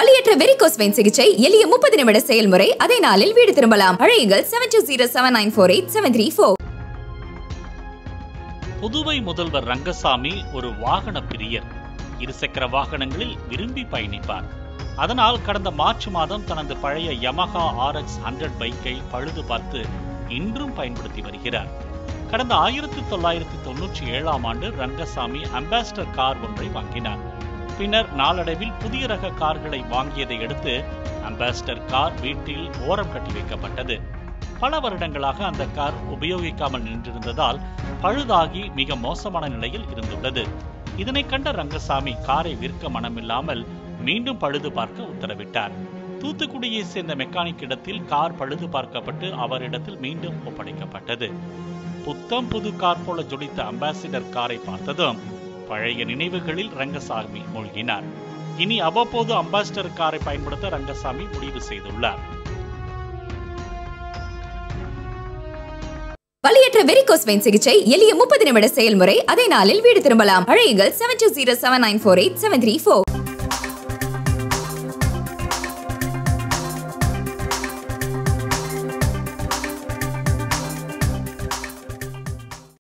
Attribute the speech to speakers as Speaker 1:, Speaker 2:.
Speaker 1: வலியற்ற varicose vein சிகிச்சை எளிய முப்பது நிமிட செயல்முறை அதே நாளில் வீடு திரும்பலாம் அழையுங்கள் seven two zero seven nine four eight seven three four
Speaker 2: Puduvai முதல்வர் ரங்கசாமி ஒரு வாகன பிரியர் இருசக்கர வாகனங்களில் விரும்பி பயணிப்பார் அதனால் கடந்த மார்ச் மாதம் தனது பழைய யமஹா ஆர்எக்ஸ் ஹண்ட்ரட் பைக்கை பழுது பார்த்து இன்றும் பயன்படுத்தி வருகிறார் கடந்த ஆயிரத்தி தொள்ளாயிரத்தி தொன்னூற்றி ஏழாம் ஆண்டு ரங்கசாமி அம்பாசிடர் கார் ஒன்றை வாங்கினார் பின்னர் நாளடைவில் புதிய ரக கார்களை வாங்கியதை அடுத்து அம்பாசிடர் கார் வீட்டில் ஓரம் கட்டி வைக்கப்பட்டது பல வருடங்களாக அந்த கார் உபயோகிக்காமல் நின்றிருந்ததால் பழுதாகி மிக மோசமான நிலையில் இருந்துள்ளது இதனை கண்ட ரங்கசாமி காரை விற்க மனமில்லாமல் மீண்டும் பழுது பார்க்க உத்தரவிட்டார் தூத்துக்குடியை சேர்ந்த மெக்கானிக் இடத்தில் கார் பழுது பார்க்கப்பட்டு அவரிடத்தில் மீண்டும் ஒப்படைக்கப்பட்டது புத்தம் புது கார் போல ஜொலித்த அம்பாசிடர் காரை பார்த்ததும் பழைய நினைவுகளில் ரங்கசாமி மூழ்கினார் இனி அவ்வப்போது அம்பாசிடர் காரை பயன்படுத்த ரங்கசாமி முடிவு செய்துள்ளார்
Speaker 1: வலியற்ற வெரிகோஸ் வெயின் சிகிச்சை எளிய முப்பது நிமிட செயல்முறை அதே நாளில் வீடு திரும்பலாம் அழையுங்கள் seven two zero seven nine four eight seven three four